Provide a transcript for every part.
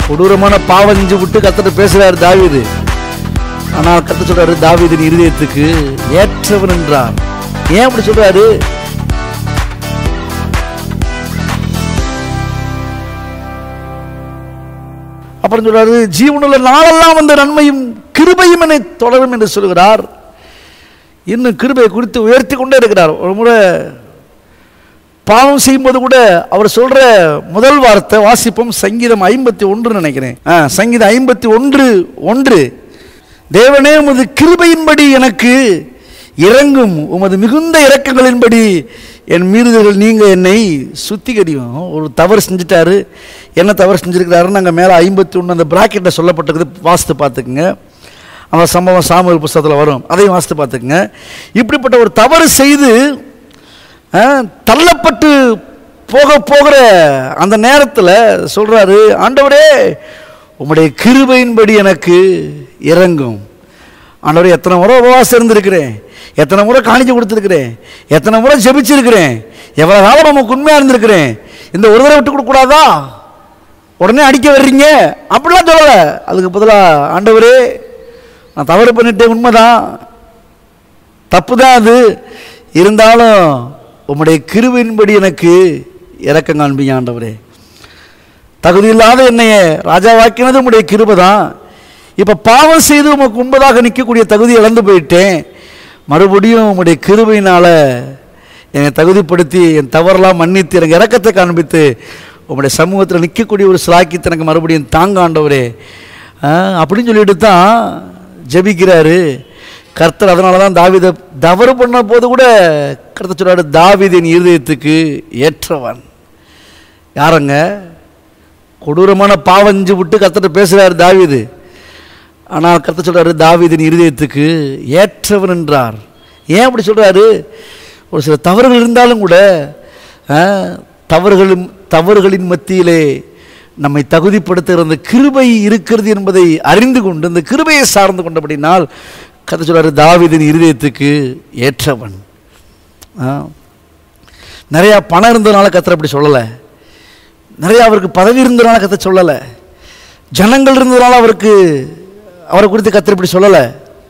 கொடூரமான பாவம் செஞ்சு விட்டு கத்தட்ட பேசுறாரு தாவீது ஆனால் கத்த சொல்றாரு தாவீதின் இருதயத்துக்கு ஏற்றவன் என்றார் ஏன் அப்படி சொல்றாரு அப்புறம் சொல்றாரு ஜீவனுள்ள நாளெல்லாம் வந்த நன்மையும் கிருபையும் என்னை தொடரும் என்று சொல்கிறார் இன்னும் கிருபையை குறித்து உயர்த்தி கொண்டே இருக்கிறார் ஒரு முறை பாவம் செய்யும்போது கூட அவர் சொல்ற முதல் வார்த்தை வாசிப்போம் சங்கீதம் ஐம்பத்தி ஒன்று நினைக்கிறேன் ஆ, சங்கீதம் ஐம்பத்தி ஒன்று ஒன்று தேவனே உமது கிருபையின்படி எனக்கு இறங்கும் உமது மிகுந்த இரக்கங்களின்படி என் மீறுதல்கள் நீங்க என்னை சுத்திகரியும் ஒரு தவறு செஞ்சுட்டாரு என்ன தவறு செஞ்சிருக்கிறாருன்னு அங்கே மேலே ஐம்பத்தி ஒன்று அந்த பிராக்கெட்டில் சொல்லப்பட்டிருக்குது வாசித்து பார்த்துக்குங்க அந்த சம்பவம் சாமுவேல் புஸ்தகத்தில் வரும் அதையும் வாசித்து பார்த்துக்குங்க இப்படிப்பட்ட ஒரு தவறு செய்து ஆ, தள்ளப்பட்டு போக போகிற அந்த நேரத்தில் சொல்றாரு ஆண்டவரே உம்முடைய கிருபையின்படி எனக்கு இறங்கும் ஆண்டவரே எத்தனை முறை உபவாசம் இருந்திருக்கிறேன் எத்தனை முறை காணிச்சு கொடுத்துருக்கிறேன் எத்தனை முறை ஜெபிச்சிருக்கிறேன் எவ்வளோ காலம் நமக்கு உண்மையாக இருந்திருக்கிறேன் இந்த ஒரு தடவை விட்டு கொடுக்கூடாதா உடனே அடிக்க வர்றீங்க அப்படிலாம் சொல்லலை அதுக்கு பதிலாக ஆண்டவரே நான் தவறு பண்ணிட்டேன் உண்மைதான் தப்பு தான் அது இருந்தாலும் உம்முடைய கிருவின்படி எனக்கு இறக்கம் காண்பீங்க ஆண்டவரே தகுதி இல்லாத என்னைய ராஜாவாக்கினது உம்முடைய கிருபை தான் இப்போ பாவம் செய்து உமக்கு முன்பதாக நிற்கக்கூடிய தகுதி இழந்து போயிட்டேன் மறுபடியும் உம்முடைய கிருபையினால் என்னை தகுதிப்படுத்தி என் தவறெல்லாம் மன்னித்து எனக்கு இறக்கத்தை காண்பித்து உம்முடைய சமூகத்தில் நிற்கக்கூடிய ஒரு சிலாக்கியத்தை எனக்கு மறுபடியும் தாங்க ஆண்டவரே ஆ, அப்படின்னு சொல்லிட்டு தான் ஜெபிக்கிறாரு கர்த்தர் அதனால தான் தாவீதை தவறு பண்ண போது கூட கர்த்தர் சொல்றாரு தாவீதின் இருதயத்துக்கு ஏற்றவன் யாருங்க கொடூரமான பாவஞ்சு விட்டு கர்த்தர் பேசுகிறார் தாவீது ஆனால் கர்த்தர் சொல்றாரு தாவீதின் இருதயத்துக்கு ஏற்றவன் என்றார் ஏன் அப்படி சொல்றாரு ஒரு சில தவறுகள் இருந்தாலும் கூட ஆ, தவறுகளின் தவறுகளின் மத்தியிலே நம்மை தகுதிப்படுத்துகிற அந்த கிருபை இருக்கிறது என்பதை அறிந்து கொண்டு அந்த கிருபையை சார்ந்து கொண்டபடினால் கதை சொல்றாரு தாவீதின் இருதயத்துக்கு ஏற்றவன் ஆ. நிறையா பணம் இருந்ததுனால கத்தர் அப்படி சொல்லலை நிறைய அவருக்கு பதவி இருந்ததுனால கத்த சொல்லலை ஜனங்கள் இருந்ததுனால அவருக்கு அவரை குறித்து கத்தர் இப்படி சொல்லலை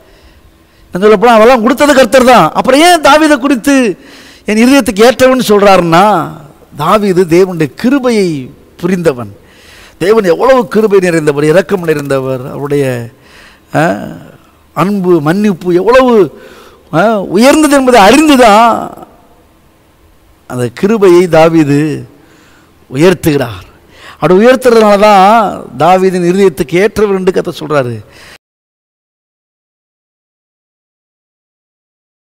நான் சொல்லப்போனால் அவெல்லாம் கொடுத்தது கர்த்தர் தான் அப்புறம் ஏன் தாவீதை குறித்து என் இருதயத்துக்கு ஏற்றவன் சொல்கிறாருன்னா தாவீது தேவனுடைய கிருபையை புரிந்தவன் தேவன் எவ்வளவு கிருபை நிறைந்தவர் இரக்கம் நிறைந்தவர் அவருடைய ஆ, அன்பு மன்னிப்பு எவ்வளவு ஆ, உயர்ந்தது என்பதை அறிந்துதான் அந்த கிருபையை தாவீது உயர்த்துகிறார் அப்படி உயர்த்துறதுனால தான் தாவீதின் இருதயத்துக்கு ஏற்றவர் என்று கத்த சொல்றாரு